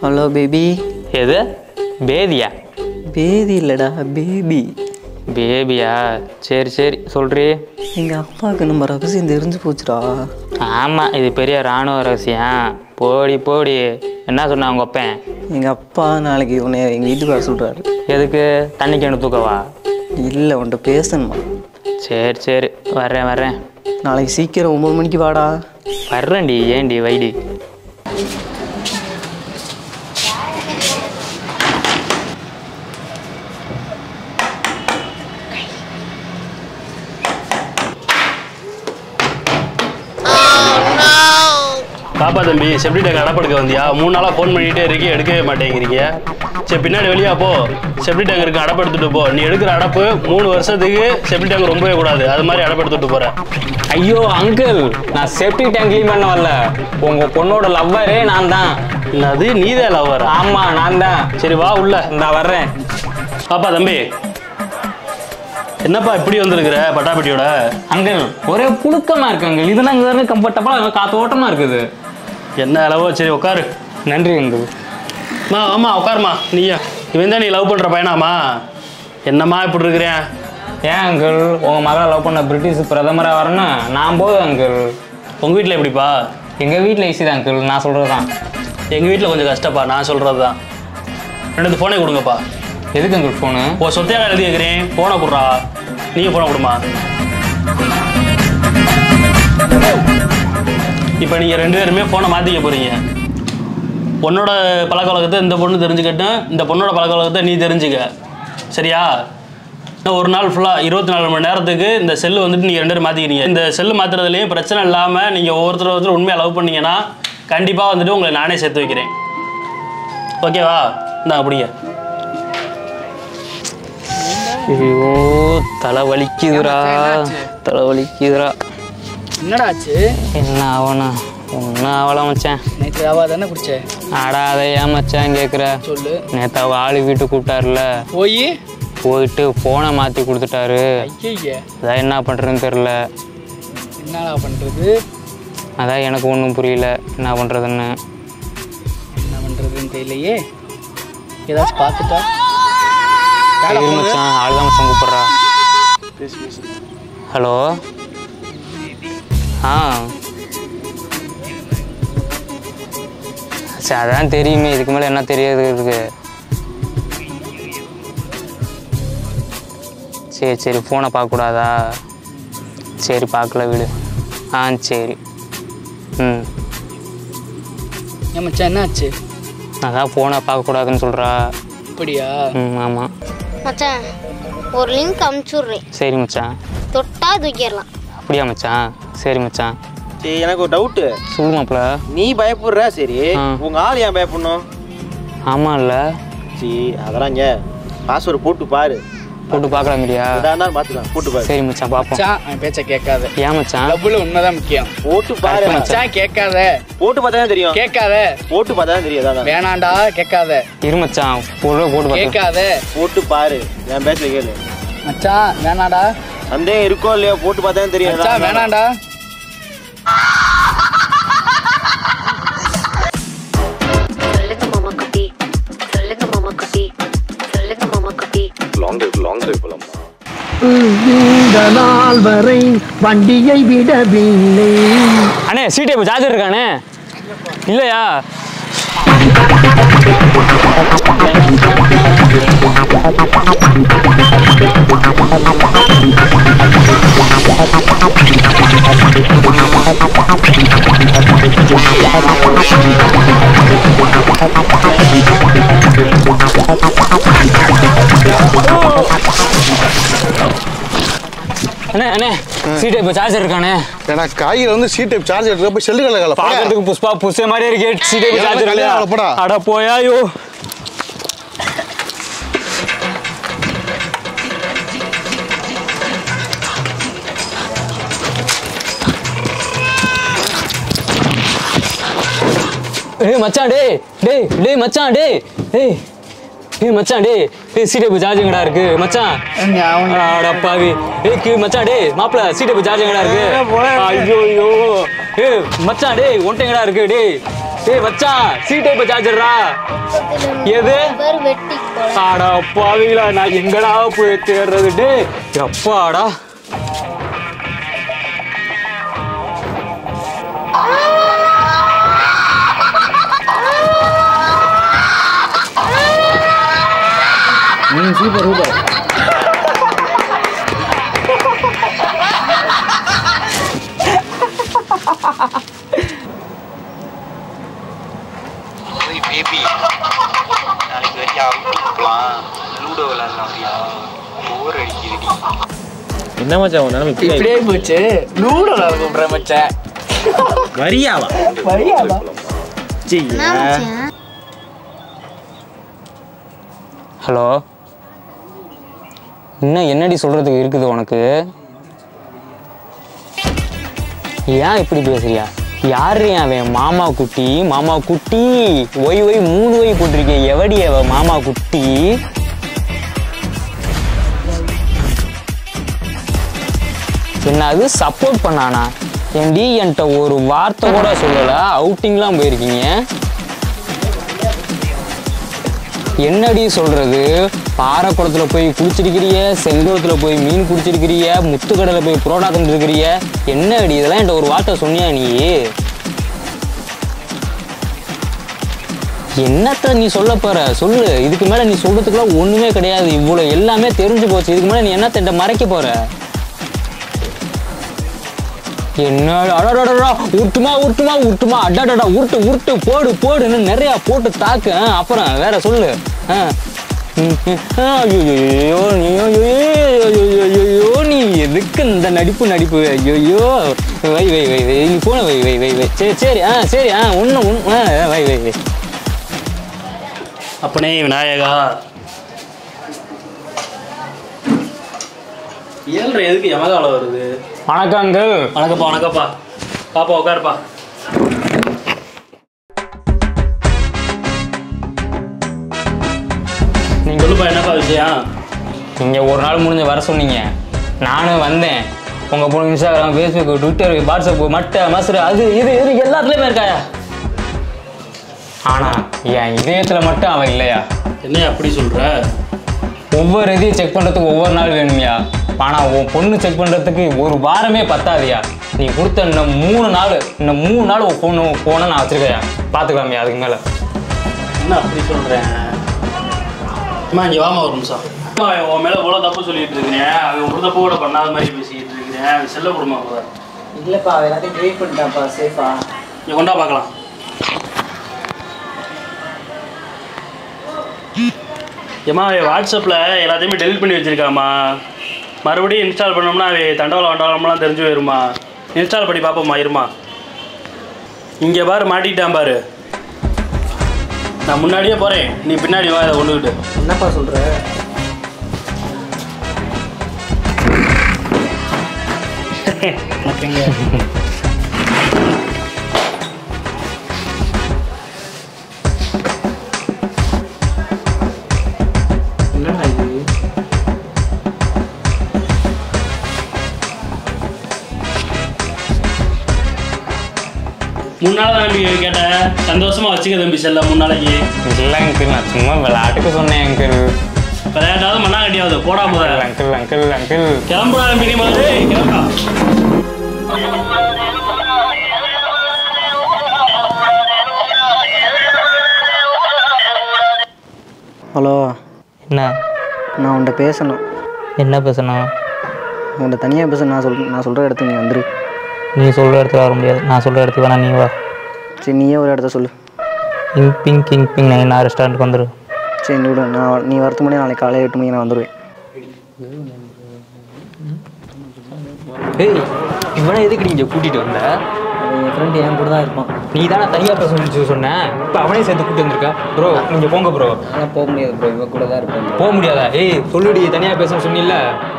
Hello baby எது பேதியா பேதி இல்லைடா பேபி பேபியா சரி சரி சொல்றி எங்கள் அப்பாவுக்கு நம்ம ரகசியம் தெரிஞ்சு போச்சுடா ஆமாம் இது பெரிய இராணுவ ரகசியம் போடி போடி என்ன சொன்னா உங்க அப்பன் எங்கள் அப்பா நாளைக்கு உன்னை எங்கள் வீட்டுக்கு வர சொல்கிறாரு எதுக்கு தண்ணி கிணறு தூக்கவா இல்லை உன்கிட்ட பேசணுமா சரி சரி வர்றேன் வர்றேன் நாளைக்கு சீக்கிரம் ஒம்பது மணிக்கு வாடா வர்றேன்டி ஏன்டி வைடி பாப்பா தம்பி செப்டி டேங்க் அடப்படுக்க வந்தியா மூணு நாளாக ஃபோன் பண்ணிகிட்டே இருக்கி எடுக்கவே மாட்டேங்கிறீங்க சரி பின்னாடி வெளியா போ செப்டி டேங்க் இருக்கு அடப்பு எடுத்துட்டு போ நீ எடுக்கிற அடப்பு மூணு வருஷத்துக்கு செப்டி டேங்க் ரொம்பவே கூடாது அது மாதிரி அடப்பு எடுத்துட்டு போகிறேன் ஐயோ அங்கிள் நான் சேஃப்டி டேங்க் க்ளீன் பண்ண வரல உங்க பொண்ணோட லவ்வரே நான் தான் அது நீதே லவர் ஆமா நான் தான் சரி வா உள்ள இந்த வர்றேன் பாப்பா தம்பி என்னப்பா இப்படி வந்திருக்கிற பட்டாப்பட்டியோட அங்கிள் ஒரே புழுக்கமா இருக்கு அங்கிள் இதெல்லாம் இங்க கம்ஃபர்டபுளா காத்தோட்டமா இருக்குது என்ன அளவோ சரி உட்காரு நன்றி அங்கிள் மா ஆமா உட்காருமா நீயா இவன் தான் நீ லவ் பண்ணுற பையனாமா என்னம்மா இப்படி இருக்கிறேன் ஏன் அங்கிள் உங்க மகளை லவ் பண்ண பிரிட்டிஷ் பிரதமரா வரணும் நான் போது அங்கிள் உங்கள் வீட்டில் எப்படிப்பா எங்க வீட்ல ஈஸி தான் அங்கிள் நான் சொல்றதுதான் எங்கள் வீட்டில் கொஞ்சம் கஷ்டப்பா நான் சொல்கிறது தான் ரெண்டு ஃபோனே கொடுங்கப்பா எதுக்கு அங்கிள் ஃபோனு ஓ சொத்தையாக எழுதி கேட்குறேன் ஃபோனை கொடுறா நீங்கள் ஃபோனை கொடுமா இப்போ நீங்கள் ரெண்டு பேருமே ஃபோனை மாற்றிக்க போகிறீங்க பொண்ணோட பழக்க வழக்கத்தை இந்த பொண்ணு தெரிஞ்சுக்கட்டும் இந்த பொண்ணோட பழக்க வழக்கத்தை நீ தெரிஞ்சுக்க சரியா இன்னும் ஒரு நாள் ஃபுல்லாக இருபத்தி நாலு மணி நேரத்துக்கு இந்த செல்லு வந்துட்டு நீங்கள் ரெண்டு பேரும் மாற்றிக்கிறீங்க இந்த செல்லு மாற்றுறதுலேயும் பிரச்சனை இல்லாமல் நீங்கள் ஒவ்வொருத்தர் ஒருத்தர் உண்மையாக லவ் பண்ணீங்கன்னா கண்டிப்பாக வந்துட்டு உங்களை நானே சேர்த்து வைக்கிறேன் ஓகேவா இந்தா அப்படிங்க ஐயோ தலை வலிக்குதுடா தலை வலிக்குதுடா என்னடா ஆச்சு என்ன ஆகணும் ஒன்றும் ஆகல மச்சான் நேற்று ரவா தானே குடிச்ச அடா அதை ஏன் மச்சான் கேட்குற சொல்லு நேற்று அவள் ஆளு வீட்டுக்கு கூப்பிட்டாருல போய் போயிட்டு ஃபோனை மாற்றி கொடுத்துட்டாரு ஐய அதான் என்ன பண்ணுறதுன்னு தெரில என்னடா பண்ணுறது அதான் எனக்கு ஒன்றும் புரியல என்ன பண்ணுறதுன்னு என்ன பண்ணுறதுன்னு தெரியலையே ஏதாச்சும் பார்த்துட்டா இரு மச்சான் ஆள் தான் மச்சான் கூப்பிட்றா ஹலோ ஆ சரி அதான் தெரியுமே இதுக்கு மேலே என்ன தெரியாது இருக்கு சரி சரி ஃபோனை பார்க்கக்கூடாதா சரி பார்க்கல விடு ஆ சரி ம் ஏன் மச்சான் என்ன ஆச்சு அதான் ஃபோனை பார்க்கக்கூடாதுன்னு சொல்கிறா அப்படியா ம் ஆமாம் மச்சான் ஒரு லிங்க் அமுச்சுடுறேன் சரி மச்சான் தொட்டா தூக்கிடலாம் அப்படியா மச்சான் சரி மச்சான் சரி எனக்கு ஒரு டவுட்டு சொல்லு மாப்பிள நீ பயப்படுற சரி ஆ. உங்க ஆள் ஏன் பயப்படணும் ஆமாம் இல்லை சரி அதெல்லாம் இங்க பாஸ்வேர்டு போட்டு பாரு போட்டு பார்க்கலாங்கிறியா எதா இருந்தாலும் பார்த்துக்கலாம் போட்டு பாரு சரி மச்சான் பார்ப்போம் மச்சான் அவன் பேச்ச கேட்காத ஏன் மச்சான் டபுள் உண்மைதான் முக்கியம் போட்டு பாரு மச்சான். மச்சான் கேட்காத போட்டு பார்த்தா தான் தெரியும் கேட்காத போட்டு பார்த்தா தான் தெரியும் அதான் வேணாண்டா கேட்காத இரு மச்சான் போட்டு போட்டு பார்த்து கேட்காத போட்டு பாரு என் பேசல கேளு மச்சான் வேணாடா சந்தேகம் இருக்கோ இல்லையோ போட்டு பார்த்தா தான் தெரியும் மச்சான் எதா இருந்தாலும். வேணாண்டா சொல்லுங்க மாமா குட்டி சொல்லுங்க மாமா குட்டி சொல்லுங்க மாமா குட்டி இந்த நாள் வரை வண்டியை விடவில்லை அண்ணே சீட்டை இப்போ சார்ஜர் இருக்கானே இல்லையா அண்ணே அண்ணே சீட்டை இப்போ சார்ஜர் இருக்கானே ஏன்னா காய்கறி வந்து சீட் டைப் சார்ஜ் எடுத்து போய் செல்லு கலகல பார்க்கறதுக்கு புஷ்பா புஷ்ப மாதிரி இருக்கே சீட்டை இப்போ ஏன் சார்ஜர் கல்யாணம் ஆகல, போடா. அட போயாயோ ஏய் மச்சான் டேய் டேய் டேய் மச்சான் டேய் டேய் ஏய் மச்சான் டேய் டேய் சீட்டை இப்போ சார்ஜிங்கடா இருக்கு மச்சான் அட பாவி ஏய் கீ மச்சான் டேய் மாப்ள சீட்டை இப்போ சார்ஜிங்கடா இருக்கு ஐயோ ஐயோ ஏய் மச்சான் டேய் ஒன்ட்டேங்கடா இருக்கு டேய் ஏய் மச்சான் சி டைப் சார்ஜர்ரா எது பேர் வெட்டி போல ஆடா பாவிங்களா நான் எங்கடா போய் தேடுறது டேய் எப்பாடா ம் சூப்பர் சூப்பர் பேபி நாளைக்கு வரைக்கும் அவுட்டிங் போகலாம் லூடோ விளாட்லாம் அப்படியா போர் அடிக்குதுடி என்ன மச்சான் உன் நிலைமை இப்படி இப்படியே போச்சு லூடோ கூப்பிடுறேன் மச்சான் வரியாவா வரியாடா என்ன மச்சான் ஹலோ இன்னும் என்னடி சொல்றதுக்கு இருக்குது உனக்கு ஏன் இப்படி பேசுறியா யாரு அவன் மாமா குட்டி மாமா குட்டி ஒய் ஒய் மூணு ஒய் போட்டிருக்கேன் எவடி அவ மாமா குட்டி என்னது சப்போர்ட் பண்ணானா ஏண்டி என்கிட்ட ஒரு வார்த்தை கூட சொல்லல அவுட்டிங்லாம் போயிருக்கீங்க என்னடி சொல்றது பாறைக்குளத்துல போய் குளிச்சிருக்கிறிய செங்கோத்துல போய் மீன் குடிச்சிருக்கிறிய முத்துக்கடலை போய் புரோட்டா தந்துருக்கிறிய என்ன அடி இதெல்லாம் என்கிட்ட ஒரு வார்த்தை சொன்னியா நீ என்னத்த நீ சொல்ல போற சொல்லு இதுக்கு மேல நீ சொல்றதுக்குலாம் ஒண்ணுமே கிடையாது இவ்வளவு எல்லாமே தெரிஞ்சு போச்சு இதுக்கு மேல நீ என்னத்த என்கிட்ட மறைக்க போற என்ன அடடடடா உருட்டுமா உருட்டுமா உருட்டுமா அடடடா உருட்டு உருட்டு போடு போடுன்னு நிறைய போட்டு தாக்கு ஆ, அப்புறம் வேற சொல்லு ஆ. ம், ம். ஆ, ஐயையோ, நீ ஐயையோ, நீ எதுக்கு இந்த நடிப்பு நடிப்பு ஐயோ வை வை வை வை நீ போன வை வை வை வை சரி சரி ஆ சரி ஆ ஒன்று ஒன்று ஆ வை வை வை அப்பனே விநாயகா ஏழ்ரை எதுக்கு யமகால வருது வணக்கம் அங்கிள் வணக்கப்பா வணக்கப்பா பாப்பா உட்காருப்பா நீங்க சொல்லுப்பா என்னப்பா விஷயம் நீங்க ஒரு நாள் முடிஞ்சு வர சொன்னீங்க நானும் வந்தேன் உங்க பொண்ணு இன்ஸ்டாகிராம் ஃபேஸ்புக் ட்விட்டர் வாட்ஸ்அப் மட்டை மசரு அது இது இது எல்லாத்துலயுமே இருக்காயா ஆனா என் இதயத்துல மட்டும் அவன் இல்லையா என்ன அப்படி சொல்ற ஒவ்வொரு இதையும் செக் பண்றதுக்கு ஒவ்வொரு நாள் வேணும்யா ஆனா உன் பொண்ணு செக் பண்றதுக்கு ஒரு வாரமே பத்தாதியா நீ கொடுத்த இன்னும் மூணு நாள் இன்னும் மூணு நாள் உன் பொண்ணு போன நான் வச்சிருக்கையா பாத்துக்கலாம்யா அதுக்கு மேல என்ன அப்படி சொல்றேன் அம்மா இங்க வாமா ஒரு நிமிஷம் அம்மா, உன் மேல இவ்வளவு தப்பு சொல்லிட்டு இருக்கிறேன் அவன் ஒரு தப்பு கூட பண்ணாத மாதிரி பேசிக்கிட்டு இருக்கிறேன் செல்ல கொடுமா கூட இல்லப்பா எல்லாத்தையும் ட்ரீட் பண்ணிட்டாப்பா சேஃபா இங்க கொண்டா பார்க்கலாம் ஏம்மா அவன் வாட்ஸ்அப்பில் எல்லாத்தையுமே டெலிட் பண்ணி வச்சிருக்காம்மா மறுபடியும் இன்ஸ்டால் பண்ணோம்னா அவன் தண்டவாளம் வண்டவாளம்லாம் தெரிஞ்சு போயிருமா இன்ஸ்டால் பண்ணி பார்ப்போம்மா இருமா இங்கே பாரு மாட்டிக்கிட்டான் பாரு நான் முன்னாடியே போகிறேன் நீ பின்னாடி வா இதை கொண்டுக்கிட்டு என்னப்பா சொல்ற என்னடா இது முன்னாள் தம்பி கேட்டேன் சந்தோஷமா வச்சுக்க தம்பி செல்ல முன்னாளைக்கு இல்லை அங்கிள் நான் சும்மா விளையாட்டுக்கு சொன்னேன் அங்கிள் விளையாட்டாவது மண்ணா கட்டியாவது போடா போத அங்கிள் அங்கிள் அங்கிள் கிளம்புடா தம்பி நீ முதல்ல ஏய், கிளம்புடா ஹலோ என்ன நான் உன்கிட்ட பேசணும் என்ன பேசணும் உன்கிட்ட தனியாக பேச நான் சொல் நான் சொல்கிற இடத்துக்கு நீ வந்துரு நீ சொல்கிற இடத்துல வர முடியாது நான் சொல்கிற இடத்துக்கு வேணா நீ வா சரி நீயே ஒரு இடத்த சொல்லு இங் பிங் கிங் பிங் நைன் ரெஸ்டாரண்ட்டுக்கு வந்துடு சரி நீ விடு நான் நீ வரதுக்கு முன்னாடி நாளைக்கு காலையில் எட்டு மணிக்கு நான் வந்துடுவேன் ஏய் இவனை எதுக்கு நீங்க கூட்டிட்டு வந்த என் ஃப்ரெண்டு என் கூட தான் இருப்பான் நீ தானே தனியாக பேச சொல்லி சொன்னேன் இப்போ அவனையும் சேர்த்து கூட்டி வந்திருக்க ப்ரோ நீங்க போங்க ப்ரோ ஆனால் போக முடியாது ப்ரோ இவன் கூட தான் இருப்பேன் போக முடியாதா ஏய் சொல்லுடி தனியாக பேச சொன்னில்ல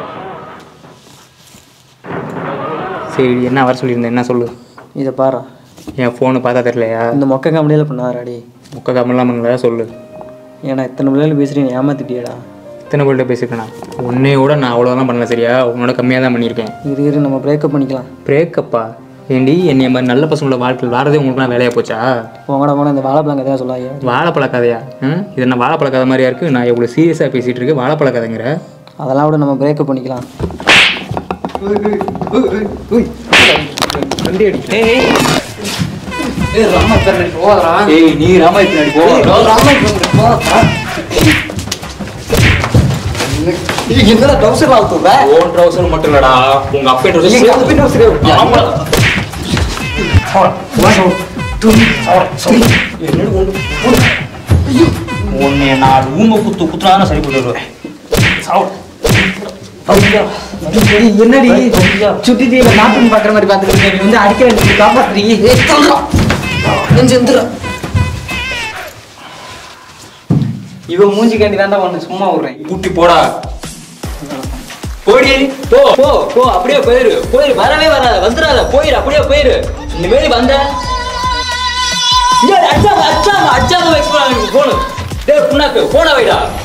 சரி என்ன வர சொல்லியிருந்தேன் என்ன சொல்லு இதை பாரு என் ஃபோனு பார்த்தா தெரியலையா இந்த மொக்க காமெடியில் பண்ணாராடி முக்க காமெல்லாம் பண்ணல சொல்லு ஏன்னா இத்தனை பிள்ளைகள் பேசுகிறேன் நீ ஏமாத்திட்டியடா இத்தனை பேர்கிட்ட பேசியிருக்கேனா உன்னைய கூட நான் அவ்வளோதான் பண்ணல சரியா உன்னோட கம்மியாக தான் பண்ணியிருக்கேன் இரு இரு நம்ம பிரேக்கப் பண்ணிக்கலாம் பிரேக்கப்பா ஏண்டி என்னைய மாதிரி நல்ல பசங்களோட வாழ்க்கையில் வாரதே உங்களுக்குலாம் வேலையா போச்சா உங்களோட போன இந்த வாழைப்பழம் கதையா சொல்லாங்க வாழைப்பழ கதையா ம் இது என்ன வாழைப்பழ கதை மாதிரியா இருக்கு நான் எவ்வளோ சீரியஸாக பேசிட்டு இருக்கேன் வாழைப்பழ கதைங்கிற அதெல்லாம் விட நம்ம பிரேக்கப் பண்ணிக்கலாம் ஏய் நீ ராமா பின்னாடி போ என்னடா டவுசர் ஆகுதுற ஓன் ட்ரௌசர் மட்டும் இல்லடா உங்க அப்பா ட்ரௌசர் ஆமா உன்னை நான் ஊமை குத்து குத்துறான சரி போட்டு வருவேன் என்னடி சுத்திட்டு இல்ல நாட்டுன்னு பாக்குற மாதிரி பாத்துட்டு நீ வந்து அடிக்க வேண்டிய காப்பாத்துறீங்க இவன் மூஞ்சி கண்டி தாண்டா ஒண்ணு சும்மா விடுறேன் பூட்டி போடா போடி போ போ போ அப்படியே போயிரு போயிரு வரவே வராத வந்துடாத போயிரு அப்படியே போயிரு இந்த மாரி வந்த அச்சாம அச்சாம அச்சாம எக்ஸ்பிளைன் போனு டேய் புண்ணாக்கு போன வைடா